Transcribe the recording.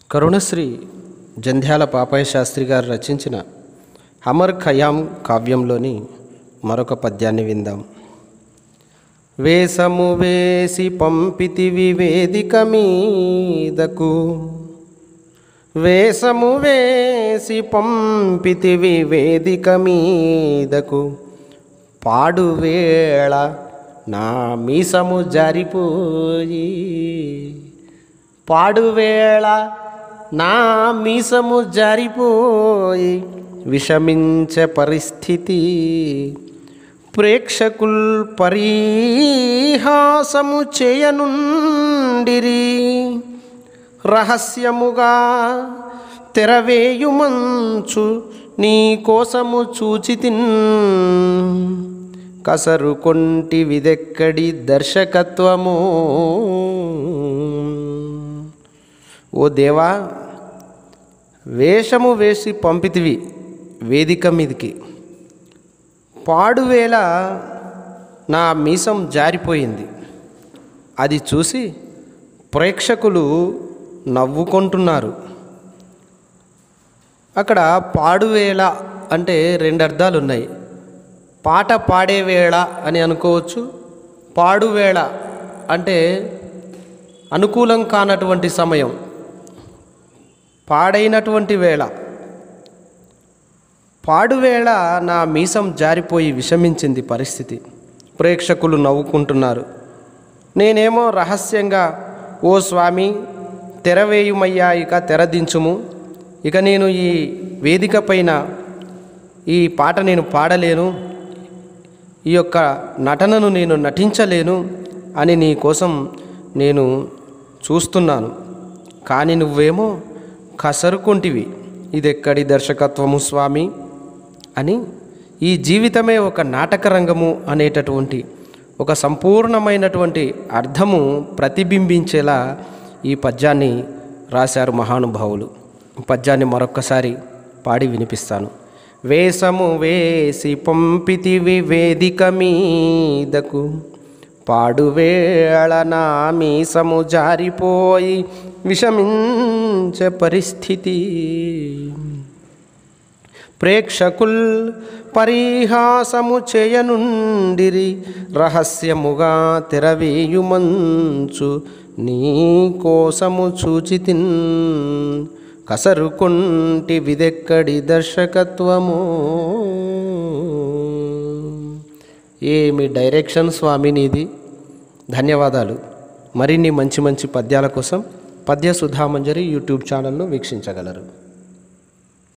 కరుణశ్రీ జంధ్యాల పాపయ్య శాస్త్రి గారు రచించిన హమర్ ఖయాం కావ్యంలోని మరొక పద్యాన్ని విందాం వేసము వేసి పంపితివి వేదిక మీదకు వేసము వేసి పంపితివి వేదిక మీదకు పాడు వేళ నా మీసము జారిపోయి పాడువేళ నా మీసము జారిపోయి విషమించే పరిస్థితి ప్రేక్షకుల్ పరిహాసము చేయనుండిరి రహస్యముగా తెరవేయుమంచు నీ కోసము చూచితిన్ కసరు కొంటి విదెక్కడి దర్శకత్వము ఓ దేవా వేషము వేసి పంపితివి వేదిక మీదికి పాడువేళ నా మీసం జారిపోయింది అది చూసి ప్రేక్షకులు నవ్వుకుంటున్నారు అక్కడ పాడువేళ అంటే రెండు అర్థాలు ఉన్నాయి పాట పాడే వేళ అని అనుకోవచ్చు పాడువేళ అంటే అనుకూలం కానటువంటి సమయం పాడైనటువంటి వేళ పాడువేళ నా మీసం జారిపోయి విషమించింది పరిస్థితి ప్రేక్షకులు నవ్వుకుంటున్నారు నేనేమో రహస్యంగా ఓ స్వామి తెరవేయుమయ్యా ఇక తెరదించుము ఇక నేను ఈ వేదిక పైన ఈ పాట నేను పాడలేను ఈ యొక్క నటనను నేను నటించలేను అని నీ కోసం నేను చూస్తున్నాను కానీ నువ్వేమో కసరుకుంటివి ఇదెక్కడి దర్శకత్వము స్వామి అని ఈ జీవితమే ఒక నాటక రంగము అనేటటువంటి ఒక సంపూర్ణమైనటువంటి అర్థము ప్రతిబింబించేలా ఈ పద్యాన్ని రాశారు మహానుభావులు ఈ పద్యాన్ని మరొక్కసారి పాడి వినిపిస్తాను వేసము వేసి పంపితివి వేదిక మీదకు పాడువేళ నా మీసము జారిపోయి విషమించే పరిస్థితి ప్రేక్షకుల్ పరిహాసము చేయనుండిరి రహస్యముగా తెరవేయుమంచు నీ కోసము చూచితిన్ కసరుకుంటి విదెక్కడి దర్శకత్వము ఏమి డైరెక్షన్ స్వామి నీది ధన్యవాదాలు మరిన్ని మంచి మంచి పద్యాల కోసం పద్య సుధామంజరి యూట్యూబ్ ఛానల్ను వీక్షించగలరు